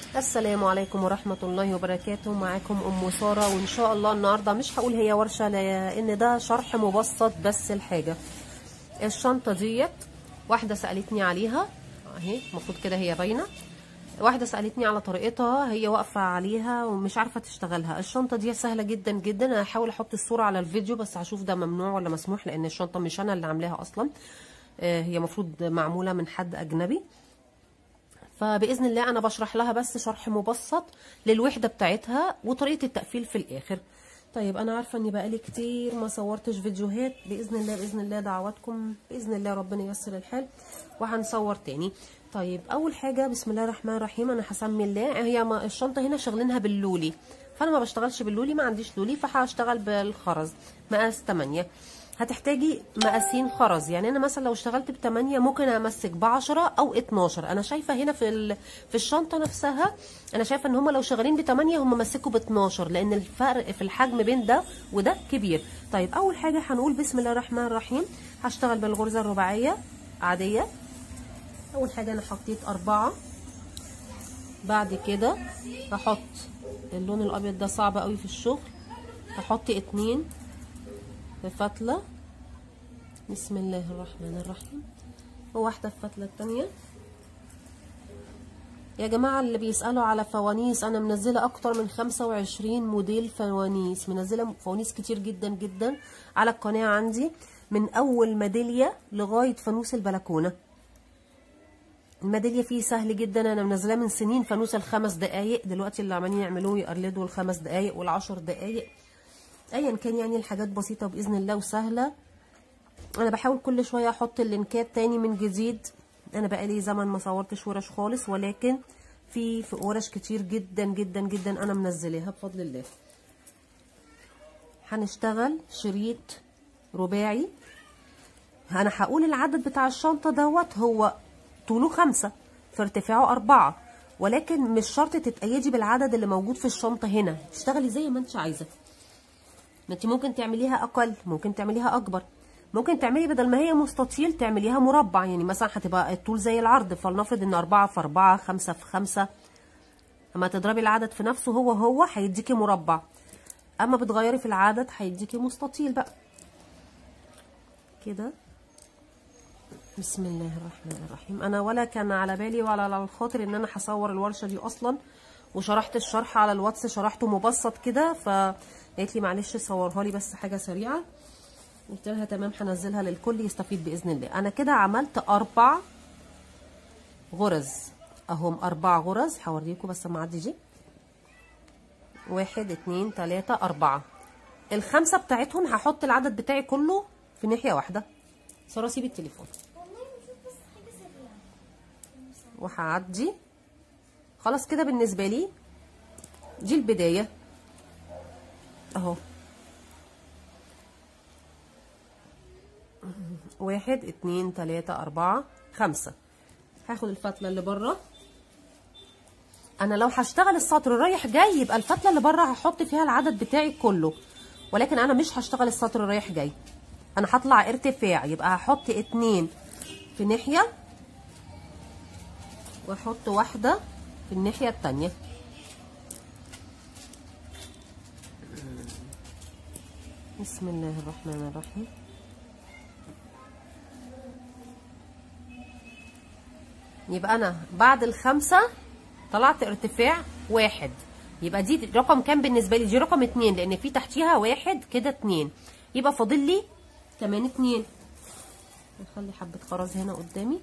السلام عليكم ورحمة الله وبركاته معاكم أم سارة وإن شاء الله النهاردة مش هقول هي ورشة لأن ده شرح مبسط بس الحاجة الشنطة ديت واحدة سألتني عليها اهي المفروض كده هي باينة واحدة سألتني على طريقتها هي واقفة عليها ومش عارفة تشتغلها الشنطة دي سهلة جدا جدا أنا هحاول أحط الصورة على الفيديو بس هشوف ده ممنوع ولا مسموح لأن الشنطة مش أنا اللي عاملاها أصلا آه، هي مفروض معمولة من حد أجنبي فباذن الله انا بشرح لها بس شرح مبسط للوحده بتاعتها وطريقه التقفيل في الاخر طيب انا عارفه اني بقالي كتير ما صورتش فيديوهات باذن الله باذن الله دعواتكم باذن الله ربنا ييسر الحال وهنصور تاني طيب اول حاجه بسم الله الرحمن الرحيم انا هسمي الله هي ما الشنطه هنا شغلينها باللولي فانا ما بشتغلش باللولي ما عنديش لولي فهشتغل بالخرز مقاس 8 هتحتاجي مقاسين خرز يعني انا مثلا لو اشتغلت ب 8 ممكن امسك ب 10 او 12 انا شايفه هنا في ال... في الشنطه نفسها انا شايفه ان هم لو شغالين ب 8 هم مسكوا ب 12 لان الفرق في الحجم بين ده وده كبير طيب اول حاجه هنقول بسم الله الرحمن الرحيم هشتغل بالغرزه الرباعيه عاديه اول حاجه انا حطيت أربعة بعد كده هحط اللون الابيض ده صعب قوي في الشغل هحط اتنين في فتلة بسم الله الرحمن الرحيم وواحدة في فتلة التانية يا جماعة اللي بيسألوا على فوانيس أنا منزلة أكتر من خمسة وعشرين موديل فوانيس منزلة فوانيس كتير جدا جدا على القناة عندي من أول ميدالية لغاية فانوس البلكونة الميدالية فيه سهل جدا أنا منزلاه من سنين فانوس الخمس دقايق دلوقتي اللي عمالين يعملوه يقلدوا الخمس دقايق والعشر دقايق ايا كان يعني الحاجات بسيطه باذن الله وسهله انا بحاول كل شويه احط اللينكات تاني من جديد انا بقالي زمن ما صورتش ورش خالص ولكن في في ورش كتير جدا جدا جدا انا منزلاها بفضل الله هنشتغل شريط رباعي انا هقول العدد بتاع الشنطه دوت هو طوله خمسة في ارتفاعه أربعة ولكن مش شرط تتأيدي بالعدد اللي موجود في الشنطة هنا تشتغلي زي ما انت عايزة ما انت ممكن تعمليها اقل ممكن تعمليها اكبر ممكن تعملي بدل ما هي مستطيل تعمليها مربع يعني مثلا هتبقى الطول زي العرض فلنفرض ان أربعة في أربعة خمسة في خمسة اما تضربي العدد في نفسه هو هو هيديكي مربع اما بتغيري في العدد هيديكي مستطيل بقى كده بسم الله الرحمن الرحيم انا ولا كان على بالي ولا على الخاطر ان انا هصور الورشه دي اصلا وشرحت الشرح على الواتس شرحته مبسط كده فقالت لي معلش صورها لي بس حاجه سريعه قلت لها تمام هنزلها للكل يستفيد باذن الله انا كده عملت اربع غرز اهم اربع غرز هوريكم بس اما اعدي دي واحد اتنين تلاته اربعه الخمسه بتاعتهم هحط العدد بتاعي كله في ناحيه واحده ساره سيب التليفون وهعدي خلاص كده بالنسبه لي دي البدايه اهو واحد اتنين تلاتة اربعة خمسة هاخد الفتلة اللي بره انا لو هشتغل السطر رايح جاي يبقى الفتلة اللي بره هحط فيها العدد بتاعي كله ولكن انا مش هشتغل السطر رايح جاي انا هطلع ارتفاع يبقى هحط اتنين في ناحية واحط واحدة في الناحية التانية بسم الله الرحمن الرحيم يبقى انا بعد الخمسة طلعت ارتفاع واحد يبقى دي رقم كام بالنسبة لي دي رقم اتنين لان في تحتيها واحد كده اتنين يبقى فاضل لي كمان اتنين نخلي حبة خرز هنا قدامي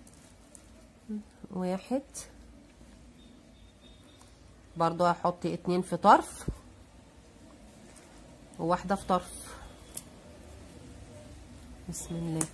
واحد برضو هحط اتنين في طرف وواحدة في طرف بسم الله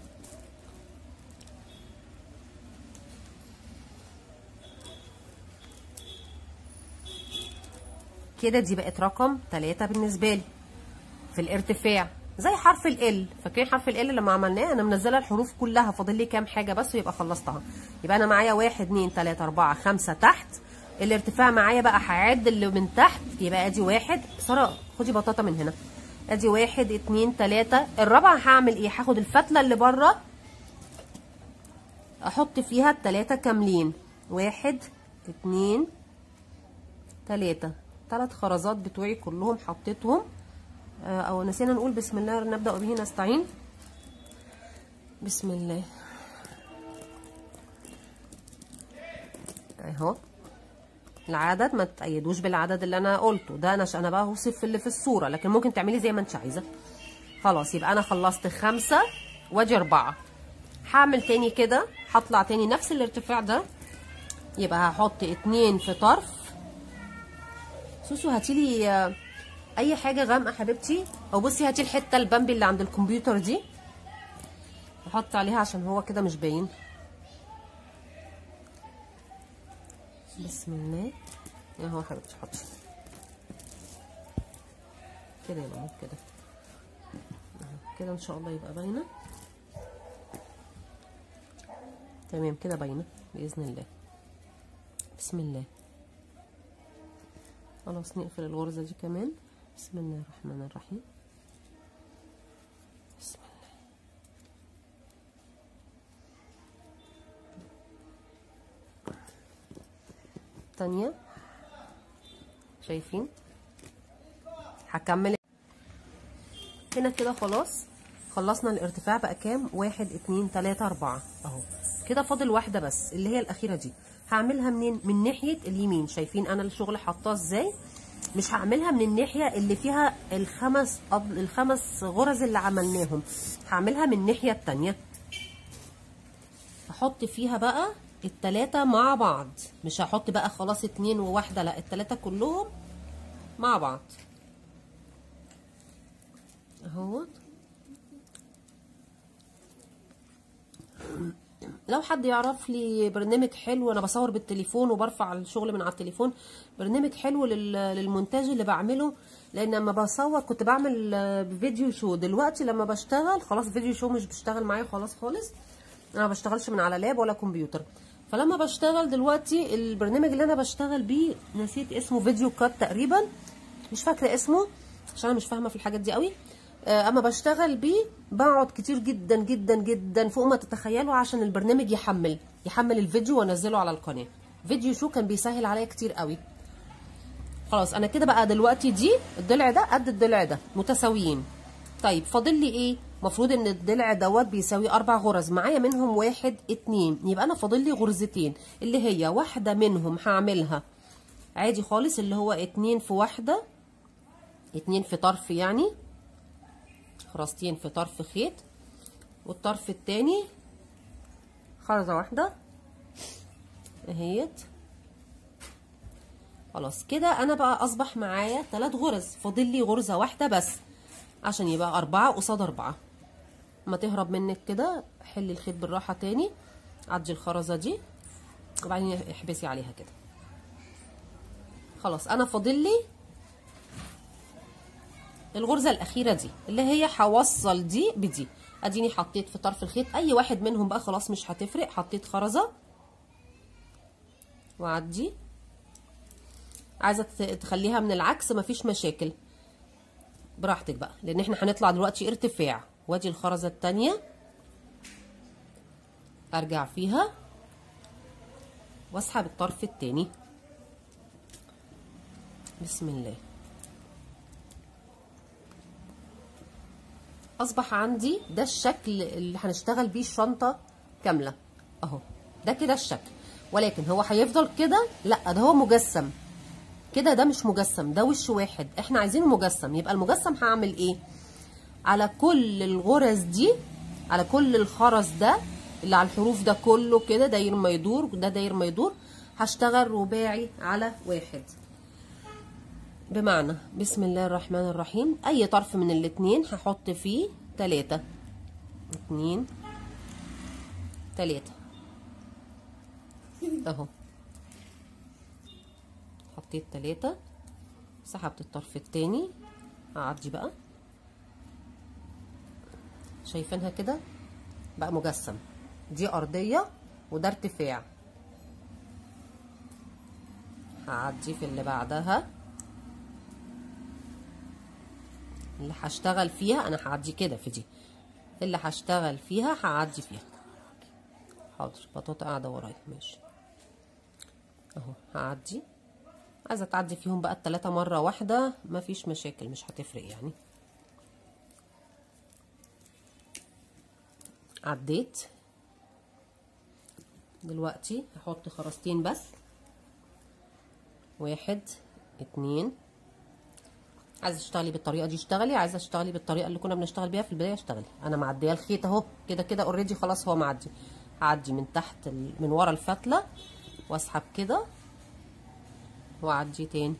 كده دي بقت رقم تلاتة بالنسبة لي في الارتفاع زي حرف ال فاكرين حرف ال لما عملناه انا منزله الحروف كلها فاضل لي كام حاجه بس ويبقى خلصتها يبقى انا معايا واحد اتنين تلاته اربعه خمسه تحت الارتفاع معايا بقى هعد اللي من تحت يبقى ادي واحد ساره خدي بطاطا من هنا ادي واحد اتنين تلاته الرابعه هعمل ايه هاخد الفتله اللي بره احط فيها التلاته كاملين واحد اتنين تلاتة تلات خرزات بتوعي كلهم حطيتهم آه، او نسينا نقول بسم الله نبدأ به نستعين بسم الله اهو العدد ما تقيدوش بالعدد اللي انا قلته ده انا انا بقى هوصف اللي في الصوره لكن ممكن تعملي زي ما انت عايزه خلاص يبقى انا خلصت خمسة وادي اربعة هعمل تاني كده هطلع تاني نفس الارتفاع ده يبقى هحط اتنين في طرف سوسو هاتيلي آه، اي حاجه غامقه حبيبتي او بصي هاتي الحته البامبي اللي عند الكمبيوتر دي احط عليها عشان هو كده مش باين بسم الله اهو حبيبتي حطي كده يا ماما كده أهو، كده ان شاء الله يبقى باينه تمام كده باينه باذن الله بسم الله خلاص نقفل الغرزه دي كمان بسم الله الرحمن الرحيم بسم الله تانية شايفين هكمل هنا كده خلاص خلصنا الارتفاع بقى كام واحد اتنين تلاتة اربعة اهو كده فاضل واحدة بس اللي هي الاخيرة دي هعملها منين من ناحية اليمين شايفين انا الشغل حطاه ازاي مش هعملها من الناحية اللي فيها الخمس أب... الخمس غرز اللي عملناهم هعملها من الناحية التانية هحط فيها بقى التلاتة مع بعض مش هحط بقى خلاص اتنين وواحدة لا التلاتة كلهم مع بعض اهوت لو حد يعرف لي برنامج حلو انا بصور بالتليفون وبرفع الشغل من على التليفون برنامج حلو لل- للمونتاج اللي بعمله لان لما بصور كنت بعمل آه، فيديو شو دلوقتي لما بشتغل خلاص فيديو شو مش بيشتغل معايا خلاص خالص انا ما بشتغلش من على لاب ولا كمبيوتر فلما بشتغل دلوقتي البرنامج اللي انا بشتغل بيه نسيت اسمه فيديو كات تقريبا مش فاكره اسمه عشان انا مش فاهمه في الحاجات دي قوي آه، اما بشتغل بيه بقعد كتير جدا جدا جدا فوق ما تتخيلوا عشان البرنامج يحمل يحمل الفيديو وانزله على القناه فيديو شو كان بيسهل عليا كتير قوي خلاص انا كده بقى دلوقتي دي الضلع ده قد الضلع ده متساويين طيب فاضل لي ايه مفروض ان الضلع دوت بيساوي اربع غرز معايا منهم واحد اتنين يبقى انا فاضل لي غرزتين اللي هي واحده منهم هعملها عادي خالص اللي هو اتنين في واحده اتنين في طرف يعني خرزتين في طرف خيط والطرف التاني خرزه واحده اهيت خلاص كده انا بقى اصبح معايا ثلاث غرز فاضل لي غرزه واحده بس عشان يبقى أربعة قصاد أربعة ما تهرب منك كده حلي الخيط بالراحة تاني عدي الخرزة دي وبعدين احبسي عليها كده خلاص أنا فاضل لي الغرزة الأخيرة دي اللي هي هوصل دي بدي أديني حطيت في طرف الخيط أي واحد منهم بقى خلاص مش هتفرق حطيت خرزة وعدي عايزة تخليها من العكس مفيش مشاكل براحتك بقى لان احنا هنطلع دلوقتي ارتفاع وادي الخرزه التانية ارجع فيها واسحب الطرف التاني بسم الله اصبح عندي ده الشكل اللي هنشتغل بيه الشنطه كامله اهو ده كده الشكل ولكن هو هيفضل كده لا ده هو مجسم كده ده مش مجسم ده وش واحد احنا عايزينه مجسم يبقى المجسم هعمل ايه على كل الغرز دي على كل الخرز ده اللي على الحروف ده كله كده داير ما يدور ده داير ما يدور هشتغل رباعي على واحد بمعنى بسم الله الرحمن الرحيم اي طرف من الاتنين هحط فيه تلاتة اتنين تلاتة اهو حطيت تلاتة سحبت الطرف التاني هعدي بقى شايفينها كده بقى مجسم دي ارضية وده ارتفاع هعدي في اللي بعدها اللي هشتغل فيها انا هعدي كده في دي اللي هشتغل فيها هعدي فيها حاضر بطاطا قاعدة ورايا ماشي اهو هعدي عايزه تعدي فيهم بقى التلاتة مره واحده مفيش مشاكل مش هتفرق يعني عديت دلوقتي هحط خرزتين بس واحد اتنين عايزه تشتغلي بالطريقه دي اشتغلي عايزه تشتغلي بالطريقه اللي كنا بنشتغل بيها في البدايه اشتغلي انا معديه الخيط اهو كده كده اوريدي خلاص هو معدي هعدي من تحت ال... من ورا الفتله واسحب كده واعدي تاني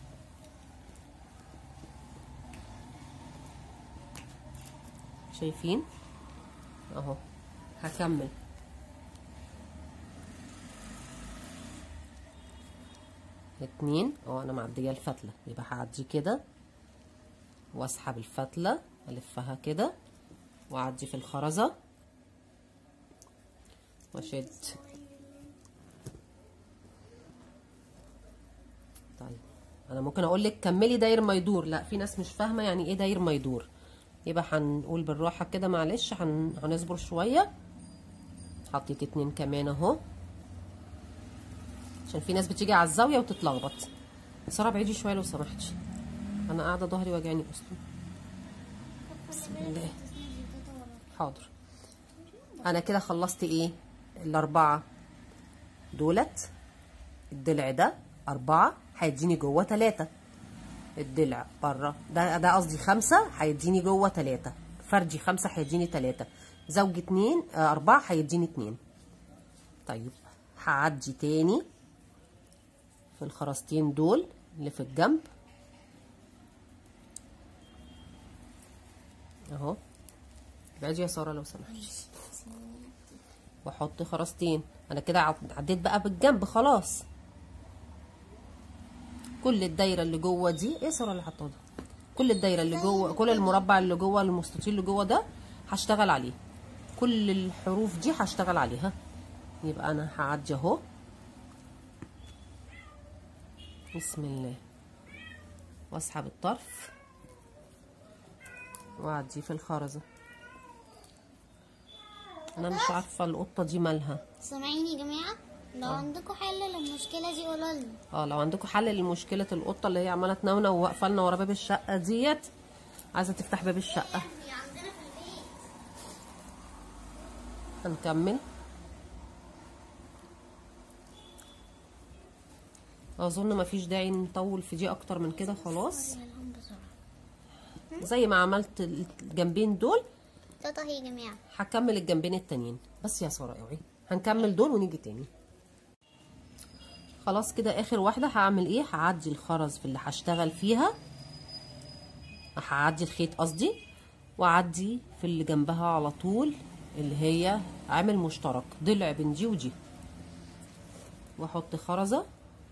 شايفين اهو هكمل اتنين اهو انا معديه الفتله يبقى هعدي كده واسحب الفتله الفها كده واعدي في الخرزه واشد طيب انا ممكن اقول لك كملي داير ما يدور لا في ناس مش فاهمه يعني ايه داير ما يدور يبقى هنقول بالراحه كده معلش هن... هنصبر شويه حطيت اتنين كمان اهو عشان في ناس بتيجي على الزاويه وتتلخبط ساره بعيدي شويه لو سمحتي انا قاعده ظهري واجعني اصلا بسم الله حاضر انا كده خلصت ايه الاربعه دولت الضلع ده اربعه هيديني جوه تلاته الضلع بره ده ده قصدي خمسه هيديني جوه تلاته فردي خمسه هيديني تلاته زوج اتنين آه اربعه هيديني اتنين طيب هعدي تاني في الخرزتين دول اللي في الجنب اهو بعدي يا ساره لو سمحتي واحط خرزتين انا كده عديت بقى بالجنب خلاص كل الدايره اللي جوه دي ايه ساره اللي حطاه ده كل الدايره اللي جوه كل المربع اللي جوه المستطيل اللي جوه ده هشتغل عليه كل الحروف دي هشتغل عليها يبقى انا هعدي اهو بسم الله واسحب الطرف واعدي في الخرزه انا مش عارفه القطه دي مالها سامعين يا جماعه لو عندكم حل للمشكله دي قولوا لنا اه لو عندكم حل لمشكله القطه اللي هي عماله تنونو وواقفه لنا ورا باب الشقه ديت عايزه تفتح باب الشقه هي عندنا في البيت هنكمل اظن مفيش داعي نطول في دي اكتر من كده خلاص لهم بسرعه زي ما عملت الجنبين دول تاتا هي يا جماعه هكمل الجنبين التانيين بس يا ساره اوعي هنكمل دول ونيجي تاني خلاص كده اخر واحده هعمل ايه هعدي الخرز في اللي هشتغل فيها هعدي الخيط قصدي واعدي في اللي جنبها على طول اللي هي عامل مشترك ضلع بين دي ودي واحط خرزه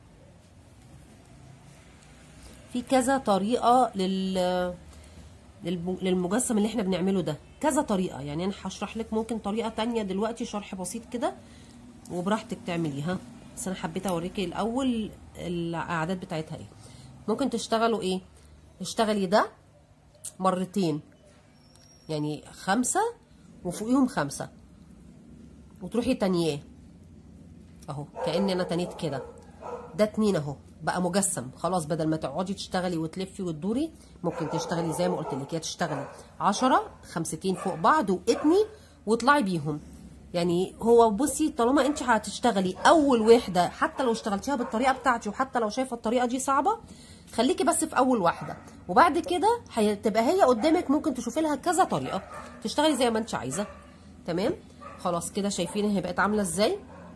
في كذا طريقه لل للم- للمجسم اللي احنا بنعمله ده كذا طريقه يعني انا هشرح لك ممكن طريقه تانية دلوقتي شرح بسيط كده وبراحتك تعمليها بس انا حبيت اوريكي الاول الاعداد بتاعتها ايه ممكن تشتغلوا ايه اشتغلي ده مرتين يعني خمسة وفوقيهم خمسة وتروحي تانياه اهو كأني انا تنيت كده ده اتنين اهو بقى مجسم خلاص بدل ما تقعدي تشتغلي وتلفي وتدوري ممكن تشتغلي زي ما قلت لك يا تشتغلي عشرة خمستين فوق بعض واتني واطلعي بيهم يعني هو بصي طالما انت هتشتغلي اول وحده حتى لو اشتغلتيها بالطريقه بتاعتي وحتى لو شايفه الطريقه دي صعبه خليكي بس في اول واحده وبعد كده هتبقى هي قدامك ممكن تشوفي لها كذا طريقه تشتغلي زي ما انت عايزه تمام خلاص كده شايفين هي بقت عامله ازاي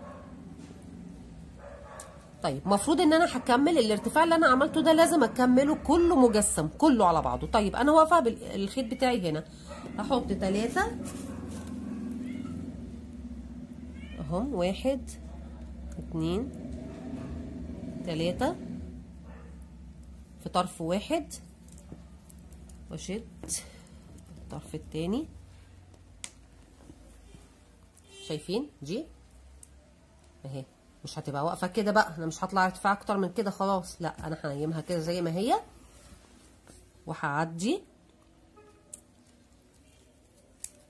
طيب المفروض ان انا هكمل الارتفاع اللي انا عملته ده لازم اكمله كله مجسم كله على بعضه طيب انا واقفه بالخيط بتاعي هنا هحط ثلاثة اهم واحد اتنين تلاتة في طرف واحد واشد الطرف التاني شايفين دي اهي مش هتبقى واقفه كده بقى انا مش هطلع ارتفاع اكتر من كده خلاص لا انا هنيمها كده زي ما هي وهعدي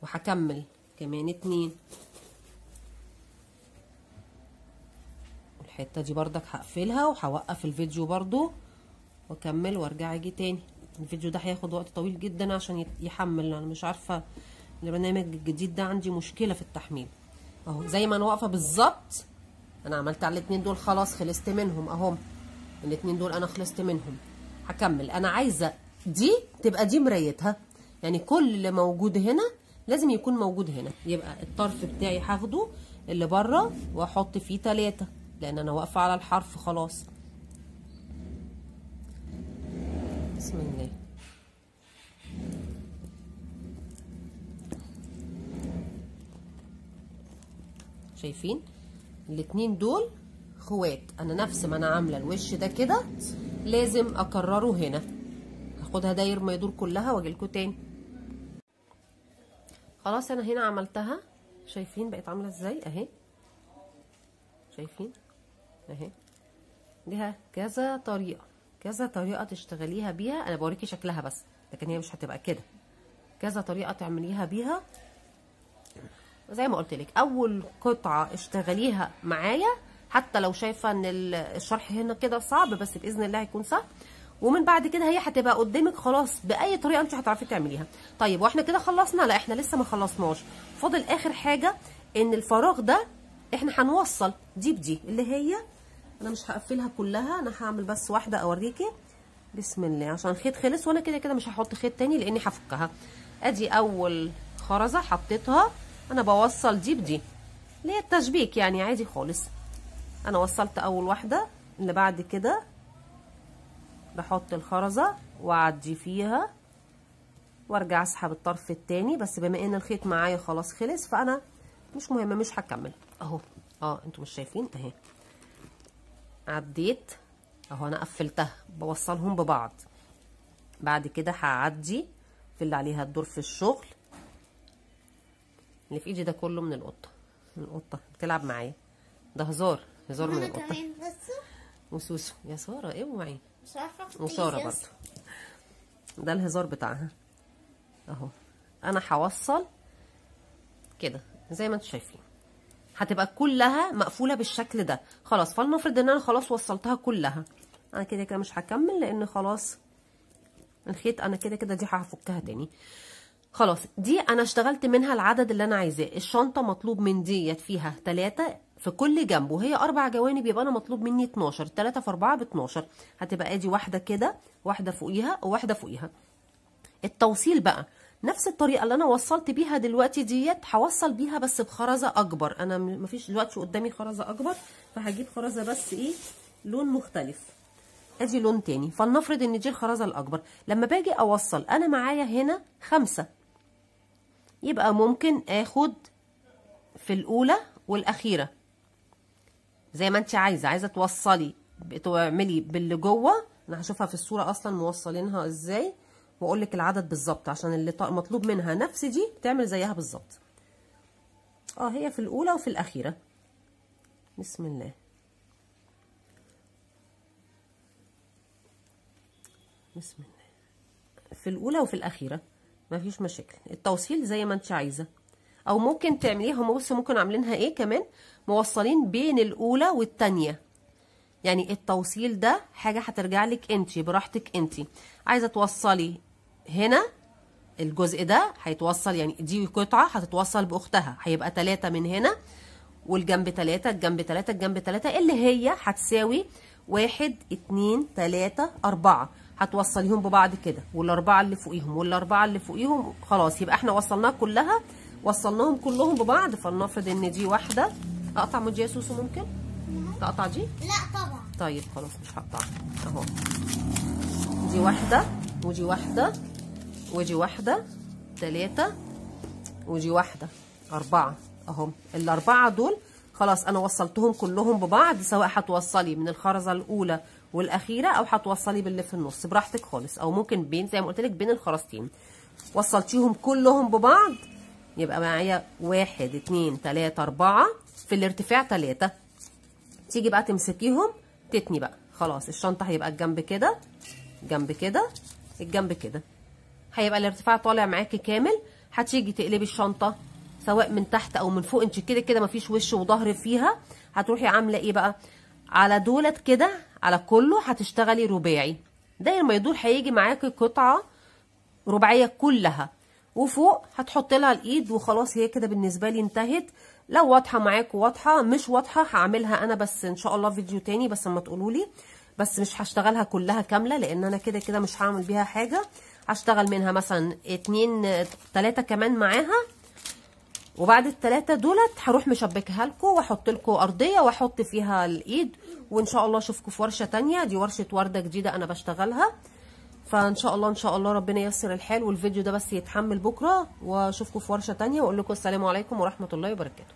وهكمل كمان اتنين الحته دي بردك هقفلها وهوقف الفيديو برضو واكمل وارجع اجي تاني الفيديو ده هياخد وقت طويل جدا عشان يت- يحمل انا مش عارفه البرنامج الجديد ده عندي مشكله في التحميل اهو زي ما انا واقفه بالظبط انا عملت على الاتنين دول خلاص خلصت منهم اهم الاتنين دول انا خلصت منهم هكمل انا عايزه دي تبقى دي مرايتها يعني كل اللي موجود هنا لازم يكون موجود هنا يبقى الطرف بتاعي هاخده اللي بره واحط فيه تلاتة لان انا واقفه على الحرف خلاص بسم الله شايفين الاتنين دول خوات انا نفس ما انا عامله الوش ده كده لازم اكرره هنا هاخدها داير ما يدور كلها واجيلكوا تاني خلاص انا هنا عملتها شايفين بقت عامله ازاي اهي شايفين اهي ليها كذا طريقه كذا طريقه تشتغليها بيها انا بوريكي شكلها بس لكن هي مش هتبقى كده كذا طريقه تعمليها بيها زي ما قلت لك اول قطعه اشتغليها معايا حتى لو شايفه ان ال- الشرح هنا كده صعب بس باذن الله هيكون سهل ومن بعد كده هي هتبقى قدامك خلاص باي طريقه انت هتعرفي تعمليها طيب واحنا كده خلصنا لا احنا لسه ما خلصناش فاضل اخر حاجه ان الفراغ ده احنا هنوصل دي بدي اللي هي انا مش هقفلها كلها انا هعمل بس واحده اوريكي بسم الله عشان الخيط خلص وانا كده كده مش هحط خيط تاني لاني هفكها ادي اول خرزه حطيتها انا بوصل دي بدي اللي هي التشبيك يعني عادي خالص انا وصلت اول واحده اللي بعد كده بحط الخرزه واعدي فيها وارجع اسحب الطرف التاني بس بما ان الخيط معايا خلاص خلص فانا مش مهم مش هكمل اهو اه انتوا مش شايفين اهي عديت اهو انا قفلتها بوصلهم ببعض بعد كده هعدي في اللي عليها الدور في الشغل اللي في ايدي ده كله من القطه من القطه بتلعب معايا ده هزار هزار من انا القطه كمان بس وسوسو يا ساره اوعي مش عارفه وساره برضه ده الهزار بتاعها اهو انا هوصل كده زي ما انتم شايفين هتبقى كلها مقفوله بالشكل ده خلاص فلنفرض ان انا خلاص وصلتها كلها انا كده كده مش هكمل لان خلاص الخيط انا كده كده دي هفكها تاني خلاص دي انا اشتغلت منها العدد اللي انا عايزاه الشنطه مطلوب من ديت فيها ثلاثة في كل جنب وهي اربع جوانب يبقى انا مطلوب مني 12 3 في 4 ب 12 هتبقى ادي واحده كده واحده فوقيها وواحده فوقيها التوصيل بقى نفس الطريقه اللي انا وصلت بيها دلوقتي ديت هوصل بيها بس بخرزه اكبر انا م- مفيش دلوقتي قدامي خرزه اكبر فهجيب خرزه بس ايه لون مختلف ادي لون تاني فلنفرض ان دي الخرزه الاكبر لما باجي اوصل انا معايا هنا خمسة يبقى ممكن اخد في الاولى والاخيره زي ما انت عايزه عايزه توصلي تعملي باللي جوه انا هشوفها في الصوره اصلا موصلينها ازاي واقول لك العدد بالظبط عشان اللي ط- مطلوب منها نفس دي تعمل زيها بالظبط اه هي في الاولى وفي الاخيره بسم الله بسم الله في الاولى وفي الاخيره مفيش مشاكل التوصيل زي ما انت عايزه او ممكن تعمليها هم بصي ممكن عاملينها ايه كمان موصلين بين الاولى والتانية يعني التوصيل ده حاجه هترجع لك انت براحتك انت عايزه توصلي هنا الجزء ده هيتوصل يعني دي قطعه هتتوصل باختها هيبقى ثلاثة من هنا والجنب ثلاثة الجنب ثلاثة الجنب ثلاثة اللي هي هتساوي واحد اتنين تلاتة أربعة هتوصليهم ببعض كده والأربعة اللي فوقيهم والأربعة اللي فوقيهم خلاص يبقى احنا وصلناها كلها وصلناهم كلهم ببعض فلنفرض ان دي واحدة أقطع مودي يا سوسو ممكن؟ تقطع دي؟ لا طبعا طيب خلاص مش هقطعها اهو دي واحدة ودي واحدة ودي واحدة تلاتة ودي واحدة أربعة أهم الأربعة دول خلاص أنا وصلتهم كلهم ببعض سواء هتوصلي من الخرزة الأولى والأخيرة أو هتوصلي باللي في النص براحتك خالص أو ممكن بين زي ما قلت لك بين الخرزتين وصلتيهم كلهم ببعض يبقى معايا واحد اتنين تلاتة أربعة في الارتفاع تلاتة تيجي بقى تمسكيهم تتني بقى خلاص الشنطة هيبقى الجنب كده جنب كده الجنب كده هيبقى الارتفاع طالع معاكي كامل هتيجي تقلبي الشنطة سواء من تحت او من فوق انت كده كده مفيش وش وظهر فيها هتروحي عاملة ايه بقى على دولت كده على كله هتشتغلي رباعي داير ما يدور هيجي معاكي قطعه رباعيه كلها وفوق هتحط لها الايد وخلاص هي كده بالنسبه لي انتهت لو واضحه معاكم واضحه مش واضحه هعملها انا بس ان شاء الله فيديو تاني بس اما تقولوا لي بس مش هشتغلها كلها كامله لان انا كده كده مش هعمل بيها حاجه هشتغل منها مثلا اتنين تلاته كمان معاها وبعد التلاتة دولت هروح مشبكها لكم واحط لكم ارضيه واحط فيها الايد وان شاء الله اشوفكم في ورشه تانية دي ورشه ورده جديده انا بشتغلها فان شاء الله ان شاء الله ربنا ييسر الحال والفيديو ده بس يتحمل بكره واشوفكم في ورشه تانية واقول لكم السلام عليكم ورحمه الله وبركاته